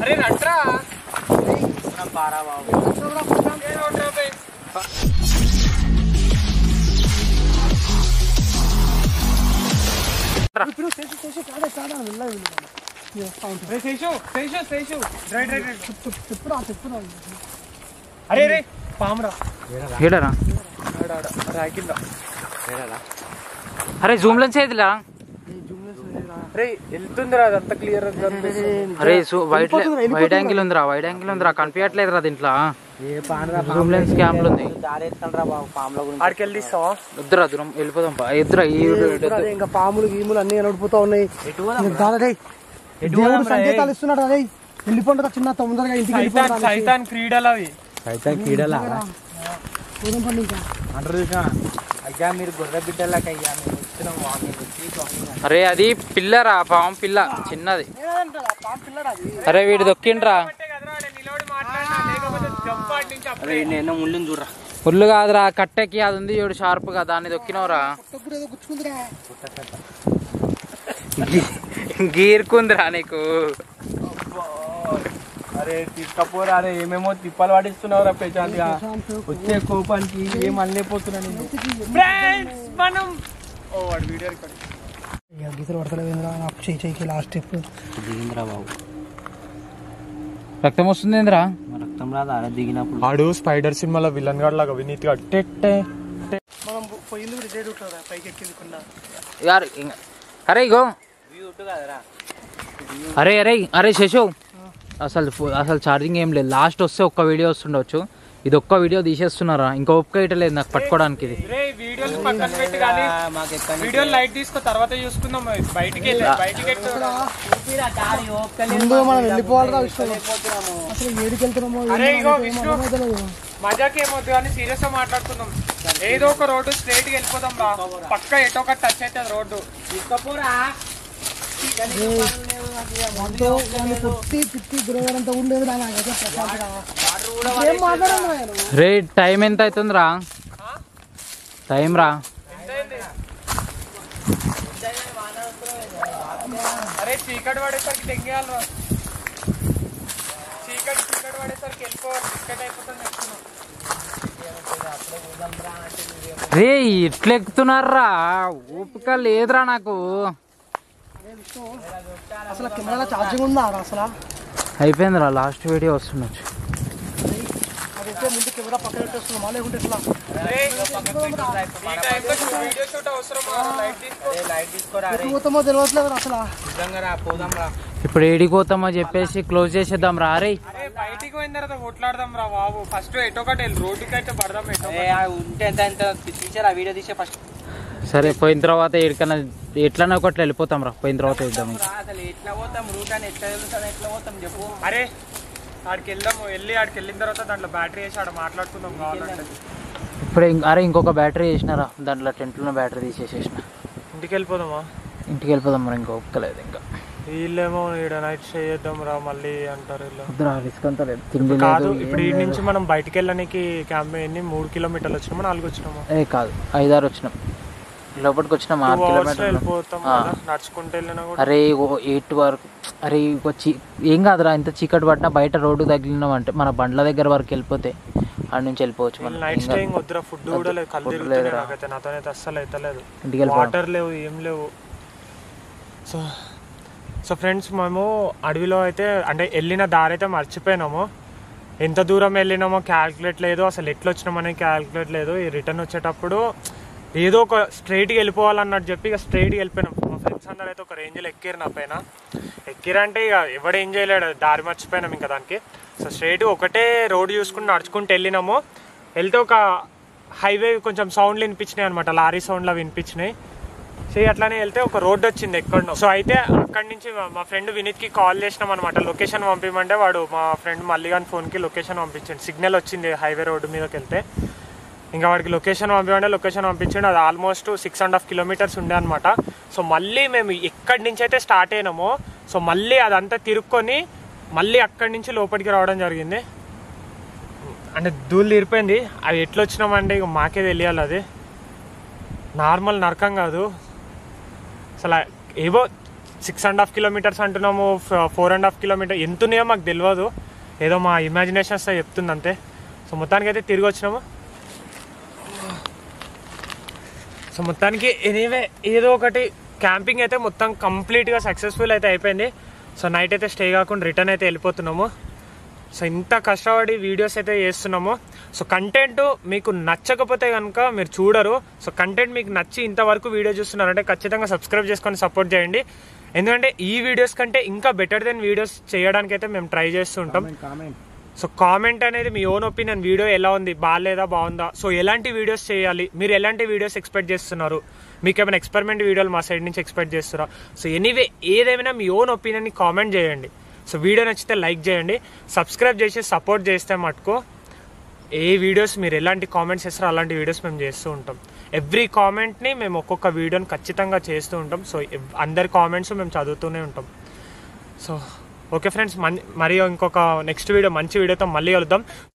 అరే రండ్రా పారా బాబు ఏ రోడ్రా బే. ఇప్పుడు చేసి చేసి కాదా కాదా మెల్లగా వెళ్ళిపోతాను రే Seshu Seshu Seshu right right right చెప్పురా చెప్పురా అరే రే పామురా ఏడరా ఆడ ఆడ రాకింద అరే జూమ్ లెన్స్ ఏదిలా రే వెళ్తుందిరా అదంతా క్లియర్ అరే వైట్ వైట్ యాంగిల్ ఉందిరా వైట్ యాంగిల్ ఉందిరా కనిపించట్లేదురా దీంట్లో ఏ పానరా జూమ్ లెన్స్ క్యామ్లు ఉంది దారి ఎత్తండ్రా బాబు పాముల గురించి ఆడికి వెళ్ళి తీస్తావా వద్దురా దూరం వెళ్ళిపోదాం పా. ఎద్దురా ఈ అదే ఇంకా పాములు గీములు అన్ని కనబడిపోతా ఉన్నాయి దాదా డే దేవుడు సంకేతాలు ఇస్తున్నాడు అదే వెళ్ళిపోండి చిన్న తొందరగా ఇంటికి సైతాన్ వెళ్ళిపోతాను సైతాన్ క్రీడలు అవి అయితే కీడలా పోదాం పండి ఇంకా అంటారు చూసా అయ్యా మీరు గొర్రె బిడ్డలకి అయ్యా మేము వచ్చినాం వాకింగ్ వచ్చి వాకింగ్ అరే అది పిల్లరా పాము పిల్ల చిన్నది పాము పిల్లడా అది అరే వీడు దొక్కిండ్రా నిలబడి మాట్లాడినా లేకపోతే జంప్ ఆడి నుంచి అప్పుడు అరే నేను ముళ్ళుని చూడరా ఫుల్ కాదురా కట్టెకి అది ఉంది చూడు షార్ప్ గా దాన్ని దొక్కినవరా కొత్తప్పుడు ఏదో గుచ్చుకుందిరా గీరుకుందిరా నీకు అరే తీసుకపోరా అరే ఏమేమో తిప్పలు పడిస్తున్నావురా ప్రశాంత్గా వచ్చే కోపానికి ఏం అనలేకపోతున్నా నేను ఫ్రెండ్స్ మనం ఓ వాడు వీడియో రికార్డ్ ఇక గీతలు పడతలేదురా నాకు చేయి చేయికి లాస్ట్ స్టెప్ దిగిందిరా బాబు రక్తం వస్తుంది ఏందిరా మా రక్తం రాదు ఆడ దిగినప్పుడు ఆడు స్పైడర్ సినిమాలో విలన్ గాడ్ లాగా వినీత్ గాడు టెట్టే మనం పొయ్యిలు రిటైర్ ఉంటారా పైకి ఎక్కిందకుండా యార్ ఇంగ- అరే ఇగో వ్యూ కదరా అరే అరే అరే శశు అసలు ఫో- అసలు ఛార్జింగ్ ఏం లేదు లాస్ట్ వస్తే ఒక్క వీడియో వస్తుండొచ్చు ఇది ఒక్క వీడియో తీసేస్తున్నారా ఇంకో ఒక్క ఇటలేదు నాకు పట్టుకోవడానికి ఇది రే వీడియోలు పక్కన పెట్టి కానీ మాకు ఎక్కడ వీడియో లైట్ తీసుకో తర్వాత చూసుకుందాం మరి. బయటికి వెళ్ళి బయటికి ఎట్టు ముందు మనం వెళ్ళిపోవాలిరా విష్ణు అసలు ఏడికి వెళ్తున్నామో అరే ఇగో విష్ణు తెలియదు మజాకి ఏమొద్దు కానీ సీరియస్ గా మాట్లాడుకుందాం ఏదో ఒక రోడ్డు స్ట్రైట్ గా వెళ్ళిపోదాం రా పక్క ఎటో ఒక టచ్ అవుతుంది రోడ్డు దాంతో వాళ్ళు కొట్టి తిట్టి గురవారంతా ఉండేది రా నాకైతే ప్రశాంతంగా ఏం మాట్లాడాను నేను రే టైం ఎంత అవుతుందిరా టైం రా అరే చీకటి పడేసరికి తెంగేయాలి చీకటి చీకటి పడేసరికి వెళ్ళిపోవాలి చీకటి అయిపోతుంది నెక్స్ట్ రే ఇట్లా ఎక్కుతున్నారా ఓపిక లేదురా నాకు అసలు కెమెరాలో ఛార్జింగ్ ఉందా ఆడ అసలు అయిపోయిందిరా లాస్ట్ వీడియో వస్తుండొచ్చు అదైతే ముందు కెమెరా పక్కన పెట్టేస్తున్నామా లేకుంటే ఎట్లా ఈ టైంలో వీడియో షూట్ అవసరం లైట్ తీసుకో లైట్ తీసుకోరా అరే ఎటు పోతామో తెలియట్లేదు అసలు నిజంగా రా పోదాం రా ఇప్పుడు ఏడిపోతామో చెప్పేసి క్లోజ్ చేసేద్దాం రా అరే అరే బయటికి పోయిన తర్వాత కొట్లాడదాం రా బాబు ఫస్ట్ ఎటో ఒకటి వెళ్ళి రోడ్డుకి అయితే పడదాం ఎటో ఏ, ఆ ఉంటే ఎంత ఎంత తీసారా వీడియో తీసే ఫస్ట్ సరే పోయిన తర్వాత ఎక్కడికన్నా ఎట్లన్నా ఒకటి వెళ్ళిపోతాం రా పోయిన తర్వాత ఇద్దాం ఇంకా అసలు ఎట్లా పోతాం రూట్ అని ఎట్లా తెలుస్తుంది ఎట్లా పోతాం చెప్పు అరే ఆడికి వెళ్దాము వెళ్ళి ఆడికి వెళ్ళిన తర్వాత దాంట్లో బ్యాటరీ వేసి ఆడ మాట్లాడుకుందాం కావాలంటే ఇప్పుడు ఇం- అరే ఇంకొక బ్యాటరీ వేసినారా దాంట్లో టెంట్లో బ్యాటరీ తీసేసేసిన ఇంటికి వెళ్ళిపోదామా ఇంటికి వెళ్ళిపోదాం మరి ఇంకా ఒప్పుకోలేదు ఇంకా వీళ్ళేమో ఈడ నైట్ స్టే చేద్దాం రా మళ్ళీ అంటారు వీళ్ళు వద్దురా రిస్క్ అంతా లేదు తిండి కాదు లేదు ఇప్పుడు ఈ నుంచి మనం బయటికి వెళ్ళడానికి క్యాంప్ ఎన్ని మూడు కిలోమీటర్లు వచ్చినామా నాలుగు వచ్చినామా ఏ కాదు ఐదారు వచ్చినాం లోపలికి వచ్చినాం ఆరు టూ అవర్స్ లో కిలోమీటర్లు వెళ్ళిపోతాం ఆ. కదా నడుచుకుంటూ వెళ్ళినా కూడా అరే ఎయిట్ వరకు అరే వచ్చి ఏం కాదురా ఇంత చీకటి పట్టినా బయట రోడ్డు తగిలినాం అంటే మన బండ్ల దగ్గర వరకు వెళ్ళిపోతే ఆడ నుంచి వెళ్ళిపోవచ్చు మనం నైట్ ఏం స్టేయింగ్ కాదు. వద్దురా ఫుడ్ కూడా లేదు కళ్ళు food తిరుగుతున్నాయి లేదురా. నాకైతే నాతోనైతే అస్సలు అయితే లేదు ఇంటికి వెళ్ళిపోదాం వాటర్ లేవు ఏం లేవు సో సో ఫ్రెండ్స్ మేము అడవిలో అయితే అంటే వెళ్ళిన దారి అయితే మర్చిపోయినాము ఎంత దూరం వెళ్ళినామో క్యాల్కులేట్ లేదు అసలు ఎట్లా వచ్చినామని క్యాల్కులేట్ లేదు ఈ రిటర్న్ వచ్చేటప్పుడు ఏదో ఒక స్ట్రైట్గా వెళ్ళిపోవాలన్నట్టు చెప్పి ఇక స్ట్రైట్గా వెళ్ళిపోయినాం మా ఫ్రెండ్స్ అందరూ అయితే ఒక రేంజ్లో ఎక్కిరు నా పైన ఎక్కిరంటే ఇక ఎవడు ఏం చేయలేడు దారి మర్చిపోయినాం ఇంకా దానికి సో స్ట్రైట్ ఒకటే రోడ్ చూసుకుని నడుచుకుంటూ వెళ్ళినాము వెళ్తే ఒక హైవే కొంచెం సౌండ్లు వినిపించినాయి అనమాట లారీ సౌండ్లా వినిపించినాయి సో అట్లానే వెళ్తే ఒక రోడ్ వచ్చింది ఎక్కడో సో అయితే అక్కడి నుంచి మా- మా ఫ్రెండ్ వినీత్ కి కాల్ చేసినాం అనమాట లొకేషన్ పంపిమంటే వాడు మా ఫ్రెండ్ మల్లిగాన్ ఫోన్ కి లొకేషన్ పంపించండి సిగ్నల్ వచ్చింది హైవే రోడ్డు మీదకి వెళ్తే ఇంకా వాడికి లొకేషన్ పంపించండి లొకేషన్ పంపించండి అది almost six and half kilometres ఉండే అనమాట సో మళ్ళీ మేము ఎక్కడి నుంచి అయితే స్టార్ట్ అయినామో సో మళ్ళీ అదంతా తిరుక్కొని మళ్ళీ అక్కడి నుంచి లోపలికి రావడం జరిగింది అంటే ధూళి తీరిపోయింది అది ఎట్లా వచ్చినామంటే ఇక మాకే తెలియాలి అది నార్మల్ నరకం కాదు అసలు ఏవో సిక్స్ అండ్ హాఫ్ కిలోమీటర్స్ అంటున్నాము ఫోర్ అండ్ హాఫ్ కిలోమీటర్ ఎంత ఉన్నాయో మాకు తెలియదు ఏదో మా ఇమాజినేషన్స్ చెప్తుంది అంతే సో మొత్తానికి అయితే తిరిగి వచ్చినాము సో మొత్తానికి ఎనీవే ఏదో ఒకటి క్యాంపింగ్ అయితే మొత్తం కంప్లీట్గా సక్సెస్ఫుల్ అయితే అయిపోయింది సో నైట్ అయితే స్టే కాకుండా రిటర్న్ అయితే వెళ్ళిపోతున్నాము సో ఇంత కష్టపడి వీడియోస్ అయితే చేస్తున్నాము సో కంటెంట్ మీకు నచ్చకపోతే కనుక మీరు చూడరు సో కంటెంట్ మీకు నచ్చి ఇంతవరకు వీడియో చూస్తున్నారంటే ఖచ్చితంగా సబ్స్క్రైబ్ చేసుకొని సపోర్ట్ చేయండి ఎందుకంటే ఈ వీడియోస్ కంటే ఇంకా బెటర్ దెన్ వీడియోస్ చేయడానికి అయితే మేము ట్రై చేస్తూ ఉంటాం కామెంట్ సో కామెంట్ అనేది మీ ఓన్ ఒపీనియన్ వీడియో ఎలా ఉంది బాగాలేదా బాగుందా సో ఎలాంటి వీడియోస్ చేయాలి మీరు ఎలాంటి వీడియోస్ ఎక్స్పెక్ట్ చేస్తున్నారు మీకు ఏమైనా ఎక్స్పెరిమెంట్ వీడియోలు మా సైడ్ నుంచి ఎక్స్పెక్ట్ చేస్తారా సో ఎనీవే ఏదేమైనా మీ ఓన్ ఒపీనియన్ని కామెంట్ చేయండి సో వీడియో నచ్చితే లైక్ చేయండి సబ్స్క్రైబ్ చేసి సపోర్ట్ చేస్తే మటుకు ఏ వీడియోస్ మీరు ఎలాంటి కామెంట్స్ చేస్తారో అలాంటి వీడియోస్ మేము చేస్తూ ఉంటాం ఎవ్రీ కామెంట్ని మేము ఒక్కొక్క వీడియోని ఖచ్చితంగా చేస్తూ ఉంటాం సో ఎవ్- అందరి కామెంట్స్ మేము చదువుతూనే ఉంటాం సో ఓకే ఫ్రెండ్స్ మన్ మరియు ఇంకొక నెక్స్ట్ వీడియో మంచి వీడియోతో మళ్ళీ కలుద్దాం